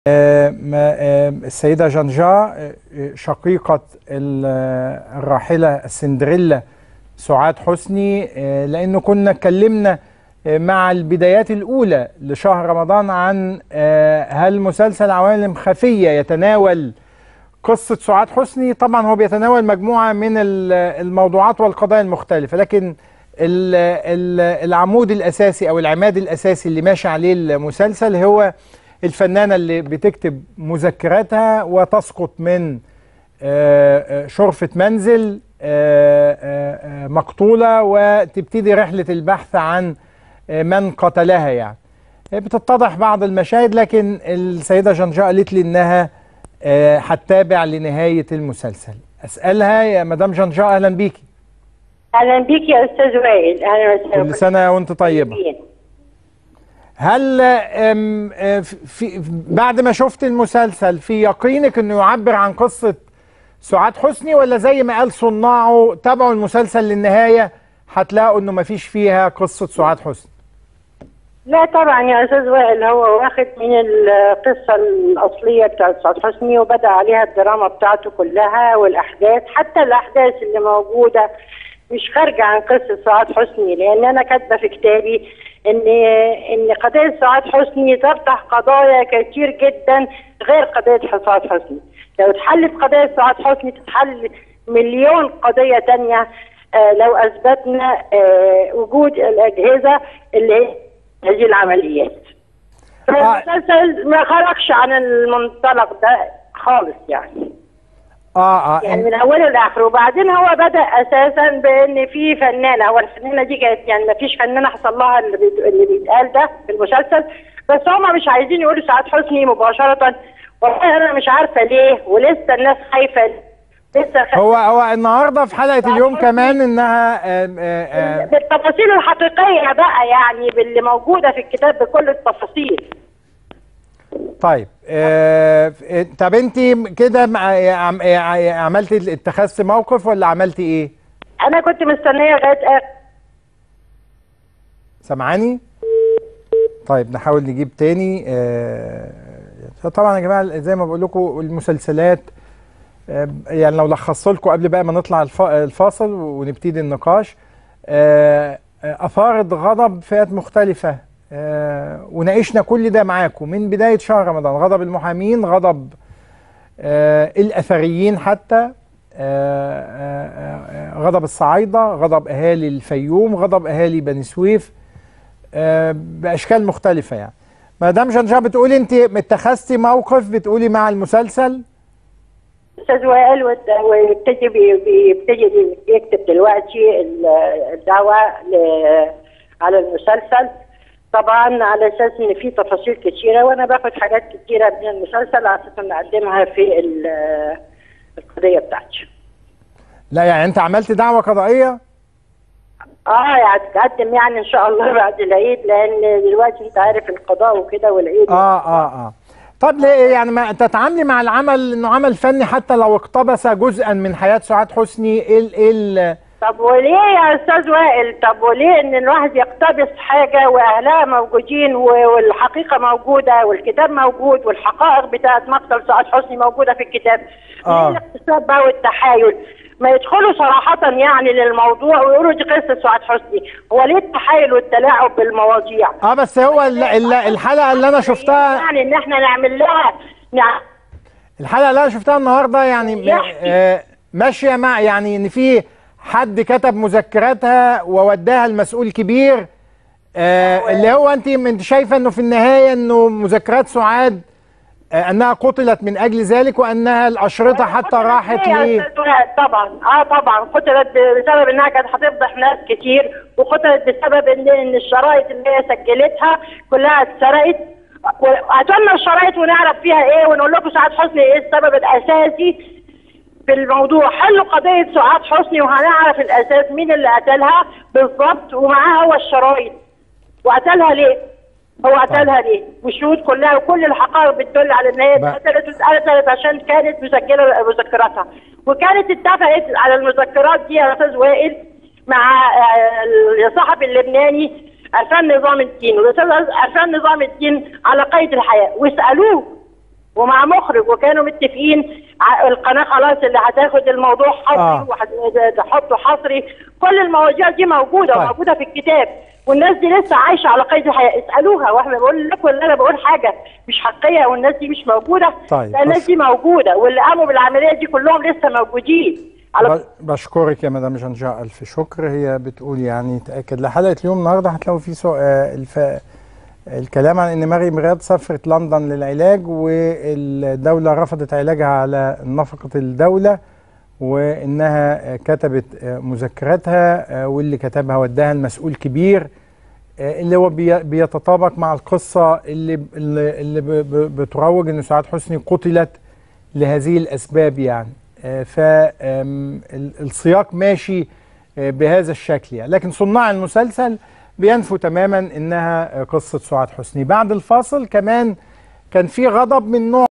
السيدة جنجا شقيقة الراحلة السندريلا سعاد حسني لأنه كنا اتكلمنا مع البدايات الأولى لشهر رمضان عن هل مسلسل عوالم خفية يتناول قصة سعاد حسني طبعا هو بيتناول مجموعة من الموضوعات والقضايا المختلفة لكن العمود الأساسي أو العماد الأساسي اللي ماشي عليه المسلسل هو الفنانة اللي بتكتب مذكراتها وتسقط من شرفة منزل مقتولة وتبتدي رحلة البحث عن من قتلها يعني بتتضح بعض المشاهد لكن السيدة جنجاء قالت لي انها هتتابع لنهاية المسلسل اسألها يا مدام جنجاء اهلا بيكي اهلا بيك يا استاذ وائل اهلا وسهلا كل سنة وانت طيبة هل في بعد ما شفت المسلسل في يقينك انه يعبر عن قصة سعاد حسني ولا زي ما قال صناعه تابعوا المسلسل للنهاية هتلاقوا انه ما فيش فيها قصة سعاد حسني لا طبعا يا استاذ وائل هو واخد من القصه الاصليه بتاعت سعاد حسني وبدا عليها الدراما بتاعته كلها والاحداث حتى الاحداث اللي موجوده مش خارجه عن قصه سعاد حسني لان انا كاتبه في كتابي ان ان قضيه سعاد حسني تفتح قضايا كتير جدا غير قضيه سعاد حسني لو اتحلت قضيه سعاد حسني تتحل مليون قضيه تانية آه لو اثبتنا آه وجود الاجهزه اللي هي هذه العمليات المسلسل ما خرجش عن المنطلق ده خالص يعني اه اه يعني من اوله لاخره وبعدين هو بدا اساسا بان في فنانه هو الفنانه دي كانت يعني ما فيش فنانه حصل لها اللي, بيت... اللي بيتقال ده في المسلسل بس هم مش عايزين يقولوا سعاد حسني مباشره والله انا مش عارفه ليه ولسه الناس خايفه لسه خ... هو هو النهارده في حلقه اليوم كمان انها آآ آآ بالتفاصيل الحقيقيه بقى يعني باللي موجوده في الكتاب بكل التفاصيل طيب آه طب انت كده عملتي اتخذتي موقف ولا عملتي ايه؟ انا كنت مستنيه لغايه اخر سامعاني؟ طيب نحاول نجيب تاني آه طبعا يا جماعه زي ما بقول لكم المسلسلات آه يعني لو لخصت لكم قبل بقى ما نطلع الفاصل ونبتدي النقاش آه اثارت غضب فئات مختلفه آه وناقشنا كل ده معاكم من بداية شهر رمضان غضب المحامين غضب آه الأثريين حتى آه غضب الصعايدة غضب أهالي الفيوم غضب أهالي بني سويف بأشكال مختلفة يعني مدام جنجا بتقولي أنت اتخذتي موقف بتقولي مع المسلسل استاذ وائل ويبتدي بيبتدي يكتب دلوقتي الدعوه على المسلسل طبعا على اساس ان في تفاصيل كتيره وانا باخد حاجات كتيره من المسلسل على اساس ان اقدمها في القضيه بتاعتي. لا يعني انت عملت دعوه قضائيه؟ اه يعني تقدم يعني ان شاء الله بعد العيد لان دلوقتي انت عارف القضاء وكده والعيد اه اه اه طب ليه يعني ما تتعاملي مع العمل انه عمل فني حتى لو اقتبس جزءا من حياه سعاد حسني ايه ايه طب وليه يا استاذ وائل طب وليه ان الواحد يقتبس حاجه واهلها موجودين والحقيقه موجوده والكتاب موجود والحقائق بتاعت مقتل سعاد حسني موجوده في الكتاب آه. ليه الاقتصاد بقى والتحايل ما يدخلوا صراحة يعني للموضوع ويقولوا دي قصة سعاد حسني، هو ليه التحايل والتلاعب بالمواضيع؟ اه بس هو ال ال الحلقة اللي أنا شفتها يعني إن إحنا نعمل لها نعم الحلقة اللي أنا شفتها النهاردة يعني آه ماشية مع يعني إن في حد كتب مذكراتها ووداها المسؤول كبير آه اللي هو انت انت شايفه انه في النهايه انه مذكرات سعاد آه انها قتلت من اجل ذلك وانها الاشرطه حتى راحت ل طبعا اه طبعا قتلت بسبب انها كانت هتفضح ناس كتير وقتلت بسبب ان ان الشرايط اللي هي سجلتها كلها اتسرقت وهاتوا الشرايط ونعرف فيها ايه ونقول لكم سعاد حسني ايه السبب الاساسي في الموضوع حلوا قضية سعاد حسني وهنعرف الأساس مين اللي قتلها بالظبط ومعاه هو الشرايط وقتلها ليه؟ هو قتلها ليه؟ والشهود كلها وكل الحقائق بتدل على ان هي اتقتلت اتقتلت عشان كانت مسجله مذكراتها وكانت اتفقت على المذكرات دي يا استاذ وائل مع الصحفي اللبناني عرفان نظام الدين والاستاذ عرفان نظام الدين على قيد الحياه واسالوه ومع مخرج وكانوا متفقين ع- القناه خلاص اللي هتاخد الموضوع حصري آه. وهتحطه حصري كل المواضيع دي موجوده طيب. وموجوده في الكتاب والناس دي لسه عايشه على قيد الحياه اسالوها واحنا بقول لكم ان انا بقول حاجه مش حقيقيه والناس دي مش موجوده طيب، لا الناس بس- دي موجوده واللي قاموا بالعمليه دي كلهم لسه موجودين على ب- بشكرك يا مدام جنجاء الف شكر هي بتقول يعني تاكد لحلقه اليوم النهارده هتلاقوا في سو... آه، الف... الكلام عن ان مريم رياض سافرت لندن للعلاج والدوله رفضت علاجها على نفقه الدوله وانها آه، كتبت آه، مذكراتها آه، واللي كتبها وداها المسؤول كبير آه، اللي هو بي- بيتطابق مع القصه اللي اللي, اللي ب- ب- بتروج ان سعاد حسني قتلت لهذه الاسباب يعني فالسياق ماشي آه، بهذا الشكل يعني لكن صناع المسلسل بينفوا تماما انها آه، قصه سعاد حسني بعد الفاصل كمان كان في غضب من نوع